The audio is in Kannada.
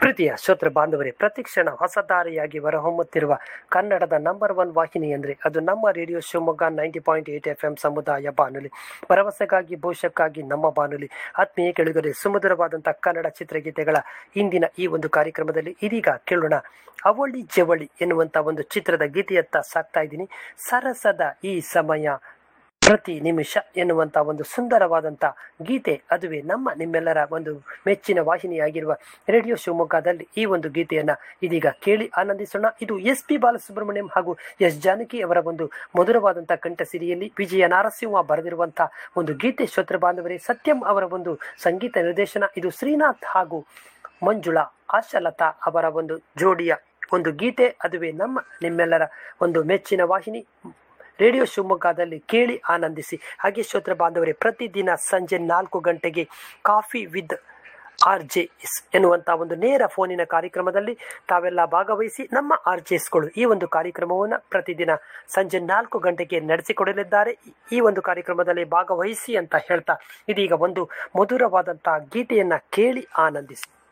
ಪ್ರೀತಿಯ ಶ್ರೋತೃ ಬಾಂಧವರೇ ಪ್ರತಿಕ್ಷಣ ಹೊಸ ದಾರಿಯಾಗಿ ಹೊರಹೊಮ್ಮುತ್ತಿರುವ ಕನ್ನಡದ ನಂಬರ್ ಒನ್ ವಾಹಿನಿ ಅಂದರೆ ಅದು ನಮ್ಮ radio Shivamogga ninety point eight F M ಸಮುದಾಯ ಬಾನುಲಿ ಭರವಸೆಗಾಗಿ ಭವಿಷ್ಯಕ್ಕಾಗಿ ನಮ್ಮ ಬಾನುಲಿ ಆತ್ಮೀಯ ಕೆಳಗರೆ ಸುಮಧುರವಾದಂಥ ಕನ್ನಡ ಚಿತ್ರಗೀತೆಗಳ ಇಂದಿನ ಈ ಒಂದು ಕಾರ್ಯಕ್ರಮದಲ್ಲಿ ಇದೀಗ ಕೇಳೋಣ ಅವಳಿ ಜವಳಿ ಎನ್ನುವಂಥ ಒಂದು ಚಿತ್ರದ ಗೀತೆಯತ್ತ ಸಾಕ್ತಾ ಇದ್ದೀನಿ ಸರಸದ ಈ ಸಮಯ ಪ್ರತಿ ನಿಮಿಷ ಎನ್ನುವಂಥ ಒಂದು ಸುಂದರವಾದಂಥ ಗೀತೆ ಅದುವೇ ನಮ್ಮ ನಿಮ್ಮೆಲ್ಲರ ಒಂದು ಮೆಚ್ಚಿನ ವಾಹಿನಿಯಾಗಿರುವ ರೇಡಿಯೋ ಶಿವಮೊಗ್ಗದಲ್ಲಿ ಈ ಒಂದು ಗೀತೆಯನ್ನು ಇದೀಗ ಕೇಳಿ ಆನಂದಿಸೋಣ ಇದು ಎಸ್ ಪಿ ಬಾಲಸುಬ್ರಹ್ಮಣ್ಯಂ ಹಾಗೂ ಎಸ್ ಜಾನಕಿ ಅವರ ಒಂದು ಮಧುರವಾದಂಥ ಕಂಠಸಿರಿಯಲ್ಲಿ ವಿಜಯ ನಾರಸಿಂಹ ಬರೆದಿರುವಂಥ ಒಂದು ಗೀತೆ ಶ್ರೋತೃ ಬಾಂಧವರೇ ಸತ್ಯಂ ಅವರ ಒಂದು ಸಂಗೀತ ನಿರ್ದೇಶನ ಇದು ಶ್ರೀನಾಥ್ ಹಾಗೂ ಮಂಜುಳಾ ಆಶಾಲತಾ ಅವರ ಒಂದು ಜೋಡಿಯ ಒಂದು ಗೀತೆ ಅದುವೇ ನಮ್ಮ ನಿಮ್ಮೆಲ್ಲರ ಒಂದು ಮೆಚ್ಚಿನ ವಾಹಿನಿ ರೇಡಿಯೋ ಶಿವಮೊಗ್ಗದಲ್ಲಿ ಕೇಳಿ ಆನಂದಿಸಿ ಹಾಗೆ ಶ್ರೋತ್ರ ಬಾಂಧವರೇ ಪ್ರತಿದಿನ ಸಂಜೆ ನಾಲ್ಕು ಗಂಟೆಗೆ coffee with R J S ಎನ್ನುವಂಥ ಒಂದು ನೇರ ಫೋನಿನ ಕಾರ್ಯಕ್ರಮದಲ್ಲಿ ತಾವೆಲ್ಲ ಭಾಗವಹಿಸಿ ನಮ್ಮ ಆರ್ ಜೆ ಎಸ್ಗಳು ಈ ಒಂದು ಕಾರ್ಯಕ್ರಮವನ್ನು ಪ್ರತಿದಿನ ಸಂಜೆ ನಾಲ್ಕು ಗಂಟೆಗೆ ನಡೆಸಿಕೊಡಲಿದ್ದಾರೆ ಈ ಒಂದು ಕಾರ್ಯಕ್ರಮದಲ್ಲಿ ಭಾಗವಹಿಸಿ ಅಂತ ಹೇಳ್ತಾ ಇದೀಗ ಒಂದು ಮಧುರವಾದಂಥ ಗೀತೆಯನ್ನು ಕೇಳಿ ಆನಂದಿಸಿ